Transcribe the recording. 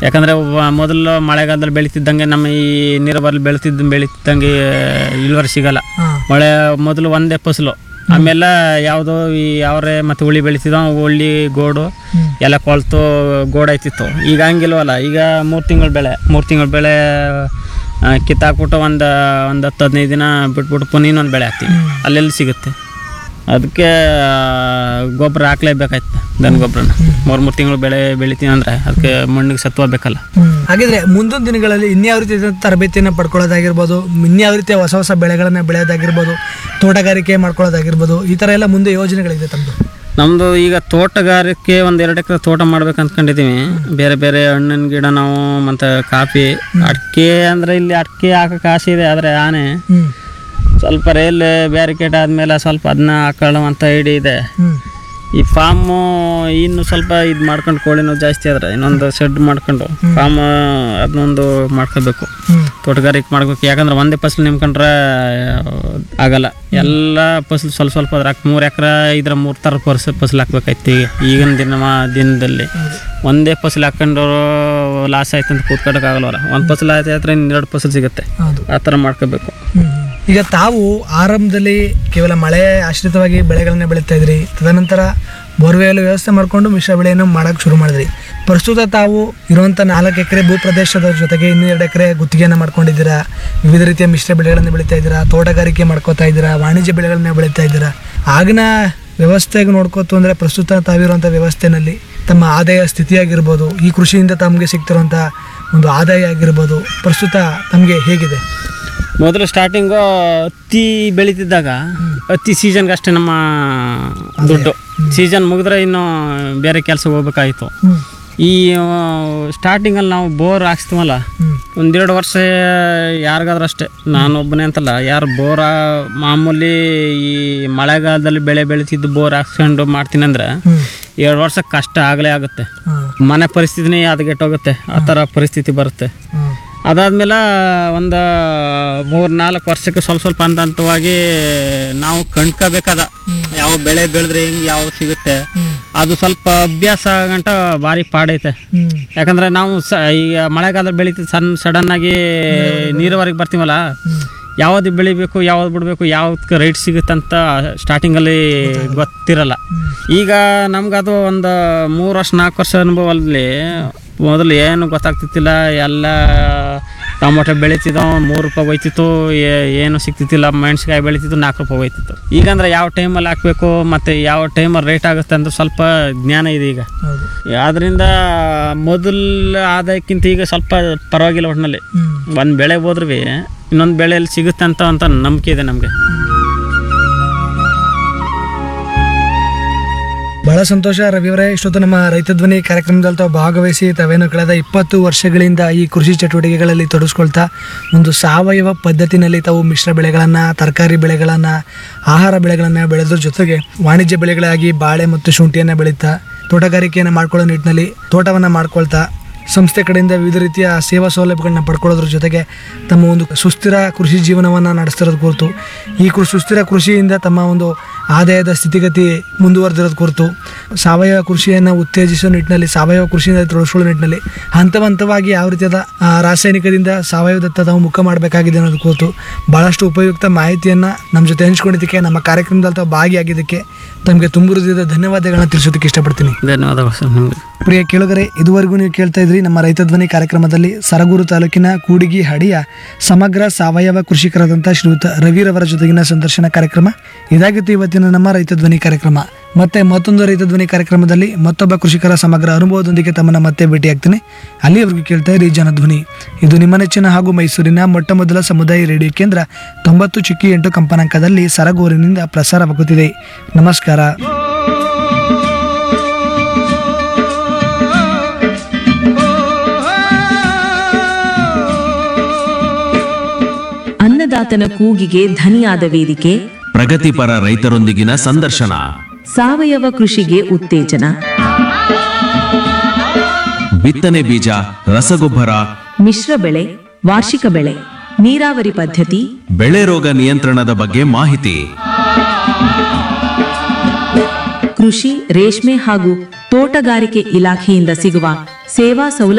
ಯಾಕಂದರೆ ಮೊದಲು ಮಳೆಗಾಲದಲ್ಲಿ ಬೆಳೀತಿದ್ದಂಗೆ ನಮ್ಮ ಈ ನೀರಾವರಿ ಬೆಳೀತಿದ್ದ ಬೆಳೀತಿದ್ದಂಗೆ ಇಳುವರಿ ಸಿಗಲ್ಲ ಹಾಂ ಮಳೆ ಮೊದಲು ಒಂದೇ ಫಸಲು ಆಮೇಲೆ ಯಾವುದೋ ಈ ಯಾವ್ರೆ ಮತ್ತು ಉಳ್ಳಿ ಬೆಳೀತಿದ್ದೋ ಉಳ್ಳಿ ಗೋಡು ಎಲ್ಲ ಕೊಳ್ತು ಗೋಡಾಯ್ತಿತ್ತು ಈಗ ಹಂಗಿಲ್ವಲ್ಲ ಈಗ ಮೂರು ತಿಂಗಳ ಬೆಳೆ ಮೂರು ತಿಂಗಳ ಬೆಳೆ ಆ, ಕಿತ್ತಾಕ್ಬಿಟ್ಟು ಒಂದು ಒಂದು ಹತ್ತು ಹದಿನೈದು ದಿನ ಬಿಟ್ಬಿಟ್ಟು ಪುನಃ ಇನ್ನೊಂದು ಬೆಳೆ ಹಾಕ್ತೀವಿ ಅಲ್ಲೆಲ್ಲಿ ಸಿಗುತ್ತೆ ಅದಕ್ಕೆ ಗೊಬ್ಬರ ಹಾಕ್ಲೇಬೇಕಾಯ್ತು ದನ ಗೊಬ್ಬರನ ಮೂರು ಮೂರು ತಿಂಗಳು ಬೆಳೆ ಬೆಳಿತೀವಿ ಅಂದರೆ ಅದಕ್ಕೆ ಮಣ್ಣಿಗೆ ಸತ್ವ ಬೇಕಲ್ಲ ಹಾಗಿದ್ರೆ ಮುಂದಿನ ದಿನಗಳಲ್ಲಿ ಇನ್ಯಾವ ರೀತಿಯ ತರಬೇತಿಯನ್ನು ಪಡ್ಕೊಳ್ಳೋದಾಗಿರ್ಬೋದು ಇನ್ಯಾವ ರೀತಿಯ ಹೊಸ ಹೊಸ ಬೆಳೆಗಳನ್ನು ಬೆಳೆಯೋದಾಗಿರ್ಬೋದು ತೋಟಗಾರಿಕೆ ಮಾಡ್ಕೊಳ್ಳೋದಾಗಿರ್ಬೋದು ಈ ಥರ ಎಲ್ಲ ಮುಂದೆ ಯೋಜನೆಗಳಿದೆ ತಮ್ಮದು ನಮ್ಮದು ಈಗ ತೋಟಗಾರಿಕೆ ಒಂದು ಎರಡು ಎಕರೆ ತೋಟ ಮಾಡ್ಬೇಕು ಅಂದ್ಕೊಂಡಿದ್ದೀವಿ ಬೇರೆ ಬೇರೆ ಹಣ್ಣಿನ ಗಿಡ ನಾವು ಮತ್ತು ಕಾಫಿ ಅಡಿಕೆ ಅಂದರೆ ಇಲ್ಲಿ ಅಡಿಕೆ ಹಾಕೋಕೆ ಆಸೆ ಇದೆ ಆದರೆ ಆನೆ ಹ್ಞೂ ಸ್ವಲ್ಪ ರೈಲ್ ಬ್ಯಾರಿಕೇಡ್ ಆದಮೇಲೆ ಸ್ವಲ್ಪ ಅದನ್ನ ಹಾಕೊಳ್ಳುವಂಥ ಐಡಿ ಇದೆ ಹ್ಞೂ ಈ ಫಾರ್ಮು ಇನ್ನು ಸ್ವಲ್ಪ ಇದು ಮಾಡ್ಕೊಂಡು ಕೋಳಿನೂ ಜಾಸ್ತಿ ಆದ್ರೆ ಇನ್ನೊಂದು ಶೆಡ್ ಮಾಡ್ಕೊಂಡು ಫಾರ್ಮ್ ಅದನ್ನೊಂದು ಮಾಡ್ಕೋಬೇಕು ಹ್ಞೂ ತೋಟಗಾರಿಕೆ ಮಾಡ್ಬೇಕು ಯಾಕಂದ್ರೆ ಒಂದೇ ಫಸಲು ನಿಮ್ಕೊಂಡ್ರೆ ಆಗಲ್ಲ ಎಲ್ಲ ಫಸಲು ಸ್ವಲ್ಪ ಸ್ವಲ್ಪ ಅದ್ರ ಮೂರು ಎಕರೆ ಇದ್ರ ಮೂರು ಥರ ಪರ್ಸ್ ಫಸಲು ಹಾಕ್ಬೇಕಾಯ್ತು ಈಗ ಈಗಿನ ದಿನ ದಿನದಲ್ಲಿ ಒಂದೇ ಫಸಲು ಹಾಕೊಂಡು ಲಾಸ್ ಆಯ್ತು ಅಂತ ಕೂತ್ಕೊಳಕ್ಕಾಗಲ್ವಲ್ಲ ಒಂದು ಫಸಲು ಆಯ್ತು ಆದರೆ ಇನ್ನೆರಡು ಫಸಲು ಸಿಗುತ್ತೆ ಹೌದು ಆ ಥರ ಮಾಡ್ಕೋಬೇಕು ಹ್ಮ್. ಈಗ ತಾವು ಆರಂಭದಲ್ಲಿ ಕೇವಲ ಮಳೆ ಆಶ್ರಿತವಾಗಿ ಬೆಳೆಗಳನ್ನ ಬೆಳೀತಾ ಇದ್ರಿ ತದನಂತರ ಬೋರ್ವೆಲ್ ವ್ಯವಸ್ಥೆ ಮಾಡಿಕೊಂಡು ಮಿಶ್ರ ಬೆಳೆಯನ್ನು ಮಾಡೋಕ್ಕೆ ಶುರು ಮಾಡಿದ್ರಿ ಪ್ರಸ್ತುತ ತಾವು ಇರುವಂಥ ನಾಲ್ಕು ಎಕರೆ ಭೂ ಪ್ರದೇಶದ ಜೊತೆಗೆ ಇನ್ನೂ ಎರಡು ಎಕರೆ ಗುತ್ತಿಗೆಯನ್ನು ಮಾಡ್ಕೊಂಡಿದ್ದೀರಾ ವಿವಿಧ ರೀತಿಯ ಮಿಶ್ರ ಬೆಳೆಗಳನ್ನು ಬೆಳೀತಾ ಇದ್ದೀರಾ ತೋಟಗಾರಿಕೆ ಮಾಡ್ಕೋತಾ ಇದ್ದೀರಾ ವಾಣಿಜ್ಯ ಬೆಳೆಗಳನ್ನ ಬೆಳೀತಾ ಇದ್ದೀರಾ ಆಗಿನ ವ್ಯವಸ್ಥೆಗೆ ನೋಡ್ಕೋತು ಅಂದರೆ ಪ್ರಸ್ತುತ ತಾವಿರುವಂಥ ವ್ಯವಸ್ಥೆನಲ್ಲಿ ತಮ್ಮ ಆದಾಯ ಸ್ಥಿತಿಯಾಗಿರ್ಬೋದು ಈ ಕೃಷಿಯಿಂದ ತಮಗೆ ಸಿಗ್ತಿರುವಂಥ ಒಂದು ಆದಾಯ ಆಗಿರ್ಬೋದು ಪ್ರಸ್ತುತ ತಮಗೆ ಹೇಗಿದೆ ಮೊದಲು ಸ್ಟಾರ್ಟಿಂಗು ಹತ್ತಿ ಬೆಳೀತಿದ್ದಾಗ ಹತ್ತಿ ಸೀಸನ್ಗೆ ಅಷ್ಟೇ ನಮ್ಮ ದುಡ್ಡು ಸೀಸನ್ ಮುಗಿದ್ರೆ ಇನ್ನು ಬೇರೆ ಕೆಲಸ ಹೋಗ್ಬೇಕಾಗಿತ್ತು ಹ್ಮ್ ಈ ಸ್ಟಾರ್ಟಿಂಗಲ್ಲಿ ನಾವು ಬೋರ್ ಹಾಕ್ಸ್ತೀವಲ್ಲ ಹ್ಮ್ ಒಂದೆರಡು ವರ್ಷ ಯಾರಿಗಾದ್ರೂ ಅಷ್ಟೇ ನಾನೊಬ್ಬನೇ ಅಂತಲ್ಲ ಯಾರು ಬೋರ ಮಾಮೂಲಿ ಈ ಮಳೆಗಾಲದಲ್ಲಿ ಬೆಳೆ ಬೆಳೀತಿದ್ದು ಬೋರ್ ಹಾಕ್ಸ್ಕೊಂಡು ಮಾಡ್ತೀನಿ ಅಂದರೆ ಹ್ಮ್ ಎರಡು ವರ್ಷ ಕಷ್ಟ ಆಗಲೇ ಆಗುತ್ತೆ ಹಾ, ಮನೆ ಪರಿಸ್ಥಿತಿನೇ ಹದಗೆಟ್ಟೋಗುತ್ತೆ ಆ ಥರ ಪರಿಸ್ಥಿತಿ ಬರುತ್ತೆ ಹಾ, ಅದಾದಮೇಲೆ ಒಂದು ಮೂರು ನಾಲ್ಕು ವರ್ಷಕ್ಕೆ ಸ್ವಲ್ಪ ಸ್ವಲ್ಪ ಹಂತ ಹಂತವಾಗಿ ನಾವು ಕಂಡ್ಕೋಬೇಕಾದ ಯಾವ ಬೆಳೆ ಬೆಳೆದ್ರೆ ಹೆಂಗೆ ಯಾವ ಸಿಗುತ್ತೆ ಅದು ಸ್ವಲ್ಪ ಅಭ್ಯಾಸ ಗಂಟ ಭಾರಿ ಪಾಡೈತೆ ಹ್ಮ್ ಯಾಕಂದ್ರೆ ನಾವು ಸ ಈಗ ಮಳೆಗಾಲ ಬೆಳೀತಿ ಸಣ್ಣ ಸಡನ್ನಾಗಿ ನೀರಾವರಿಗೆ ಬರ್ತೀವಲ್ಲ ಯಾವ್ದು ಬೆಳಿಬೇಕು ಯಾವ್ದು ಬಿಡಬೇಕು ಯಾವ್ದಕ್ಕೆ ರೈಟ್ ಸಿಗುತ್ತಂತ ಸ್ಟಾರ್ಟಿಂಗಲ್ಲಿ ಗೊತ್ತಿರಲ್ಲ ಈಗ ನಮ್ಗದು ಒಂದು ಮೂರು ವರ್ಷ ನಾಲ್ಕು ವರ್ಷ ಅನುಭವದಲ್ಲಿ ಮೊದಲು ಏನು ಗೊತ್ತಾಗ್ತಿತ್ತಿಲ್ಲ ಎಲ್ಲ ಟೊಮೊಟೊ ಬೆಳೀತಿದ್ದೋ ಮೂರು ರೂಪಾಯಿ ಹೋಯ್ತಿತ್ತು ಏ- ಏನು ಸಿಗ್ತಿತ್ತಿಲ್ಲ ಮೆಣಸಿನ್ಕಾಯಿ ಬೆಳೀತಿತ್ತು ನಾಲ್ಕು ರೂಪಾಯಿ ಹೋಯ್ತಿತ್ತು ಈಗಂದ್ರೆ ಯಾವ ಟೈಮಲ್ಲಿ ಹಾಕಬೇಕು ಮತ್ತು ಯಾವ ಟೈಮಲ್ಲಿ ರೇಟ್ ಆಗುತ್ತೆ ಅಂತ ಸ್ವಲ್ಪ ಜ್ಞಾನ ಇದೆ ಈಗ ಹೌದು ಅದರಿಂದ ಮೊದಲ ಆದಾಯಕ್ಕಿಂತ ಈಗ ಸ್ವಲ್ಪ ಪರವಾಗಿಲ್ಲ ಒಟ್ಟಿನಲ್ಲಿ ಹ್ಮ್ ಒಂದು ಬೆಳೆ ಹೋದ್ರೂ ಇನ್ನೊಂದು ಬೆಳೆಯಲ್ಲಿ ಸಿಗುತ್ತೆ ಅಂತ ಅಂತ ನಂಬಿಕೆ ಇದೆ ನಮಗೆ ಬಹಳ ಸಂತೋಷ ರವಿಯವರೇ ಇಷ್ಟೊತ್ತು ನಮ್ಮ ರೈತ ಧ್ವನಿ ಕಾರ್ಯಕ್ರಮದಲ್ಲಿ ತಾವು ಭಾಗವಹಿಸಿ ತಾವೇನು ಕಳೆದ ಇಪ್ಪತ್ತು ವರ್ಷಗಳಿಂದ ಈ ಕೃಷಿ ಚಟುವಟಿಕೆಗಳಲ್ಲಿ ತೊಡಗಿಸ್ಕೊಳ್ತಾ ಒಂದು ಸಾವಯವ ಪದ್ಧತಿನಲ್ಲಿ ತಾವು ಮಿಶ್ರ ಬೆಳೆಗಳನ್ನು ತರಕಾರಿ ಬೆಳೆಗಳನ್ನು ಆಹಾರ ಬೆಳೆಗಳನ್ನು ಬೆಳೆದ್ರ ಜೊತೆಗೆ ವಾಣಿಜ್ಯ ಬೆಳೆಗಳಾಗಿ ಬಾಳೆ ಮತ್ತು ಶುಂಠಿಯನ್ನು ಬೆಳೀತಾ ತೋಟಗಾರಿಕೆಯನ್ನು ಮಾಡ್ಕೊಳ್ಳೋ ನಿಟ್ಟಿನಲ್ಲಿ ತೋಟವನ್ನು ಮಾಡ್ಕೊಳ್ತಾ ಸಂಸ್ಥೆ ಕಡೆಯಿಂದ ವಿವಿಧ ರೀತಿಯ ಸೇವಾ ಸೌಲಭ್ಯಗಳನ್ನ ಪಡ್ಕೊಳ್ಳೋದ್ರ ಜೊತೆಗೆ ತಮ್ಮ ಒಂದು ಸುಸ್ಥಿರ ಕೃಷಿ ಜೀವನವನ್ನು ನಡೆಸ್ತಿರೋದು ಕುರಿತು ಈ ಕೃಷಿ ಸುಸ್ಥಿರ ಕೃಷಿಯಿಂದ ತಮ್ಮ ಒಂದು ಆದಾಯದ ಸ್ಥಿತಿಗತಿ ಮುಂದುವರೆದಿರೋದು ಕುರಿತು ಸಾವಯವ ಕೃಷಿಯನ್ನು ಉತ್ತೇಜಿಸೋ ನಿಟ್ಟಿನಲ್ಲಿ ಸಾವಯವ ಕೃಷಿಯಿಂದ ತೊಡಗಿಸ್ಕೊಳ್ಳೋ ನಿಟ್ಟಿನಲ್ಲಿ ಹಂತ ಹಂತವಾಗಿ ಯಾವ ರೀತಿಯಾದ ಆ, ರಾಸಾಯನಿಕದಿಂದ ಸಾವಯವದತ್ತ ತಾವು ಮುಖ ಮಾಡಬೇಕಾಗಿದೆ ಅನ್ನೋದು ಕುರಿತು ಭಾಳಷ್ಟು ಉಪಯುಕ್ತ ಮಾಹಿತಿಯನ್ನು ನಮ್ಮ ಜೊತೆ ಹಂಚ್ಕೊಂಡಿದ್ದಕ್ಕೆ ನಮ್ಮ ಕಾರ್ಯಕ್ರಮದಲ್ಲಿ ತಾವು ಭಾಗಿಯಾಗಿದ್ದಕ್ಕೆ ತಮಗೆ ತುಂಬ ಹೃದಯದ ಧನ್ಯವಾದಗಳನ್ನ ತಿಳಿಸೋದಕ್ಕೆ ಇಷ್ಟಪಡ್ತೀನಿ ಧನ್ಯವಾದಗಳು ಸರ್ ನಿಮಗೆ ಪ್ರಿಯ ಕೇಳುಗರೆ ಇದುವರೆಗೂ ನೀವು ಕೇಳ್ತಾ ಇದ್ರಿ ನಮ್ಮ ರೈತ ಧ್ವನಿ ಕಾರ್ಯಕ್ರಮದಲ್ಲಿ ಸರಗೂರು ತಾಲೂಕಿನ ಕೂಡಿಗಿ ಹಡಿಯ ಸಮಗ್ರ ಸಾವಯವ ಕೃಷಿಕರಾದಂಥ ಶ್ರೀಯುತ ರವಿರವರ ಜೊತೆಗಿನ ಸಂದರ್ಶನ ಕಾರ್ಯಕ್ರಮ ಇದಾಗಿತ್ತು ಇವತ್ತಿನ ನಮ್ಮ ರೈತ ಧ್ವನಿ ಕಾರ್ಯಕ್ರಮ ಮತ್ತೆ ಮತ್ತೊಂದು ರೈತ ಧ್ವನಿ ಕಾರ್ಯಕ್ರಮದಲ್ಲಿ ಮತ್ತೊಬ್ಬ ಕೃಷಿಕರ ಸಮಗ್ರ ಅನುಭವದೊಂದಿಗೆ ತಮ್ಮನ್ನ ಮತ್ತೆ ಭೇಟಿಯಾಗ್ತೀನಿ ಅಲ್ಲಿಯವರೆಗೂ ಕೇಳ್ತಾ ಇರಿ ಜನಧ್ವನಿ ಇದು ನಿಮ್ಮ ನೆಚ್ಚಿನ ಹಾಗೂ ಮೈಸೂರಿನ ಮೊಟ್ಟ ಮೊದಲ ಸಮುದಾಯ ರೇಡಿಯೋ ಕೇಂದ್ರ ತೊಂಬತ್ತು ಚಿಕ್ಕಿ ಎಂಟು ಕಂಪನಾಂಕದಲ್ಲಿ ಸರಗೂರಿನಿಂದ ಪ್ರಸಾರವಾಗುತ್ತಿದೆ ನಮಸ್ಕಾರ ಅನ್ನದಾತನ ಕೂಗಿಗೆ ಧನಿಯಾದ ವೇದಿಕೆ ಪ್ರಗತಿಪರ ರೈತರೊಂದಿಗಿನ ಸಂದರ್ಶನ ಸಾವಯವ ಕೃಷಿಗೆ ಉತ್ತೇಜನ ಬಿತ್ತನೆ ಬೀಜ ರಸಗೊಬ್ಬರ ಮಿಶ್ರ ಬೆಳೆ ವಾರ್ಷಿಕ ಬೆಳೆ ನೀರಾವರಿ ಪದ್ಧತಿ ಬೆಳೆ ರೋಗ ನಿಯಂತ್ರಣದ ಬಗ್ಗೆ ಮಾಹಿತಿ ಕೃಷಿ ರೇಷ್ಮೆ ಹಾಗೂ ತೋಟಗಾರಿಕೆ ಇಲಾಖೆಯಿಂದ ಸಿಗುವ ಸೇವಾ ಸೌಲಭ್ಯ